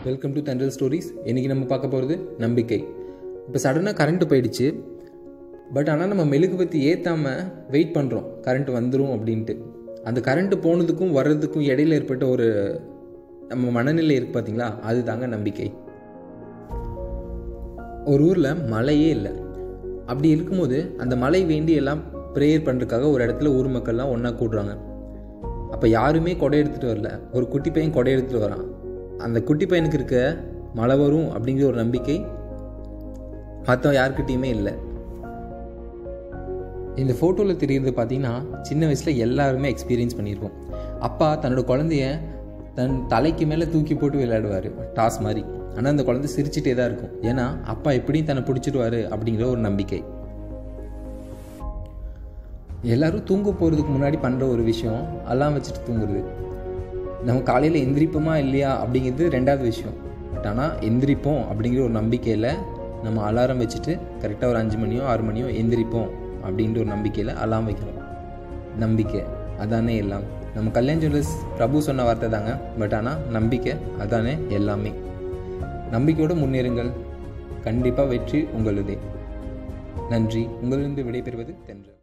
welcome to தென்றல் stories இன்றைக்கி நம்ம பார்க்க போகிறது நம்பிக்கை இப்போ சடனாக கரண்ட்டு போயிடுச்சு பட் ஆனால் நம்ம மெழுகுபத்தி ஏற்றாமல் வெயிட் பண்ணுறோம் கரண்ட் வந்துடும் அப்படின்ட்டு அந்த கரண்ட்டு போனதுக்கும் வர்றதுக்கும் இடையில ஏற்பட்ட ஒரு நம்ம மனநிலை இருக்குது பார்த்தீங்களா அது தாங்க நம்பிக்கை ஒரு ஊரில் மழையே இல்லை அப்படி இருக்கும்போது அந்த மழை வேண்டி எல்லாம் ப்ரேயர் பண்ணுறதுக்காக ஒரு இடத்துல ஊர் மக்கள்லாம் ஒன்றா கூடுறாங்க அப்போ யாருமே கொடை எடுத்துகிட்டு வரல ஒரு குட்டி பையன் கொடை எடுத்துகிட்டு வரான் அந்த குட்டி பையனுக்கு இருக்க மழை வரும் அப்படிங்கிற ஒரு நம்பிக்கை மற்ற யாருக்கிட்டேயுமே இல்லை இந்த ஃபோட்டோவில் தெரியுறது பார்த்தீங்கன்னா சின்ன வயசில் எல்லாருமே எக்ஸ்பீரியன்ஸ் பண்ணியிருக்கோம் அப்பா தன்னோட குழந்தைய தன் தலைக்கு மேலே தூக்கி போட்டு விளையாடுவார் டாஸ் மாதிரி ஆனால் அந்த குழந்தை சிரிச்சிட்டே தான் இருக்கும் ஏன்னா அப்பா எப்படியும் தன்னை பிடிச்சிடுவார் அப்படிங்கிற ஒரு நம்பிக்கை எல்லாரும் தூங்க போகிறதுக்கு முன்னாடி பண்ணுற ஒரு விஷயம் அலாம் வச்சுட்டு தூங்குறது நம்ம காலையில் எந்திரிப்போமா இல்லையா அப்படிங்கிறது ரெண்டாவது விஷயம் பட் ஆனால் எந்திரிப்போம் அப்படிங்கிற ஒரு நம்பிக்கையில் நம்ம அலாரம் வச்சுட்டு கரெக்டாக ஒரு அஞ்சு மணியோ ஆறு மணியோ எந்திரிப்போம் அப்படின்ற ஒரு நம்பிக்கையில் அலாம் வைக்கிறோம் நம்பிக்கை அதானே எல்லாம் நம்ம கல்யாண் ஜுவல்லர்ஸ் பிரபு சொன்ன வார்த்தை தாங்க பட் ஆனால் நம்பிக்கை அதானே எல்லாமே நம்பிக்கையோடு முன்னேறுங்கள் கண்டிப்பாக வெற்றி உங்களுதே நன்றி உங்களிருந்து விடைபெறுவது தென்றல்